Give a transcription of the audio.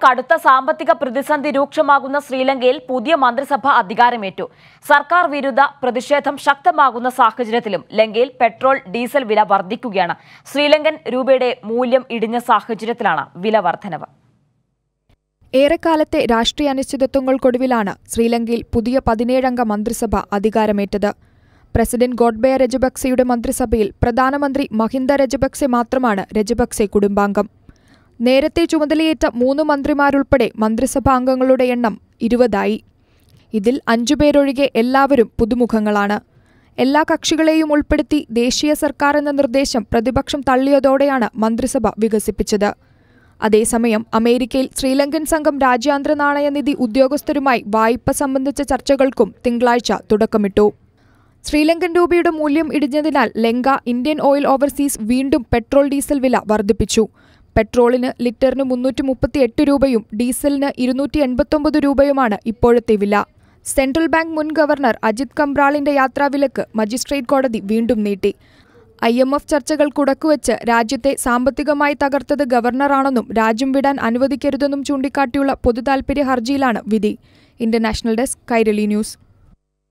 കടുത്ത സാമ്പത്തിക പ്രതിസന്ധി രൂക്ഷമാകുന്ന ശ്രീലങ്കയിൽ പുതിയ മന്ത്രിസഭ അധികാരമേറ്റു സർക്കാർ വിരുദ്ധ പ്രതിഷേധം ശക്തമാകുന്ന സാഹചര്യത്തിലും ലങ്കയിൽ പെട്രോൾ ഡീസൽ വില വർദ്ധിക്കുകയാണ് ശ്രീലങ്കൻ രൂപയുടെ മൂല്യം ഇടിഞ്ഞ സാഹചര്യത്തിലാണ് വില വർധനവ് ഏറെക്കാലത്തെ രാഷ്ട്രീയ അനിശ്ചിതത്വങ്ങൾക്കൊടുവിലാണ് ശ്രീലങ്കയിൽ പുതിയ പതിനേഴംഗ മന്ത്രിസഭ അധികാരമേറ്റത് പ്രസിഡന്റ് ഗോഡ്ബയ രജപക്സെയുടെ മന്ത്രിസഭയിൽ പ്രധാനമന്ത്രി മഹിന്ദ രജപക്സെ മാത്രമാണ് രജപക്സെ കുടുംബാംഗം നേരത്തെ ചുമതലയേറ്റ മൂന്ന് മന്ത്രിമാരുൾപ്പെടെ മന്ത്രിസഭാംഗങ്ങളുടെ എണ്ണം ഇരുപതായി ഇതിൽ അഞ്ചുപേരൊഴികെ എല്ലാവരും പുതുമുഖങ്ങളാണ് എല്ലാ കക്ഷികളെയും ഉൾപ്പെടുത്തി ദേശീയ സർക്കാർ എന്ന നിർദ്ദേശം പ്രതിപക്ഷം തള്ളിയതോടെയാണ് മന്ത്രിസഭ വികസിപ്പിച്ചത് അതേസമയം അമേരിക്കയിൽ ശ്രീലങ്കൻ സംഘം രാജ്യാന്തര നാണയനിധി ഉദ്യോഗസ്ഥരുമായി വായ്പ സംബന്ധിച്ച ചർച്ചകൾക്കും തിങ്കളാഴ്ച തുടക്കമിട്ടു ശ്രീലങ്കൻ രൂപയുടെ മൂല്യം ഇടിഞ്ഞതിനാൽ ലങ്ക ഇന്ത്യൻ ഓയിൽ ഓവർസീസ് വീണ്ടും പെട്രോൾ ഡീസൽ വില വർദ്ധിപ്പിച്ചു പെട്രോളിന് ലിറ്ററിന് മുന്നൂറ്റി മുപ്പത്തിയെട്ട് രൂപയും ഡീസലിന് ഇരുന്നൂറ്റി എൺപത്തൊമ്പത് രൂപയുമാണ് ഇപ്പോഴത്തെ വില സെൻട്രൽ ബാങ്ക് മുൻ ഗവർണർ അജിത് കംബ്രാളിന്റെ യാത്രാവിലക്ക് മജിസ്ട്രേറ്റ് കോടതി വീണ്ടും നീട്ടി ഐ എം എഫ് ചർച്ചകൾ കുടക്കുവച്ച് രാജ്യത്തെ സാമ്പത്തികമായി തകർത്തത് ഗവർണറാണെന്നും രാജ്യം വിടാൻ അനുവദിക്കരുതെന്നും ചൂണ്ടിക്കാട്ടിയുള്ള പൊതുതാൽപര്യ ഹർജിയിലാണ് വിധി ഇന്റർനാഷണൽ ഡെസ്ക് കൈരളി ന്യൂസ്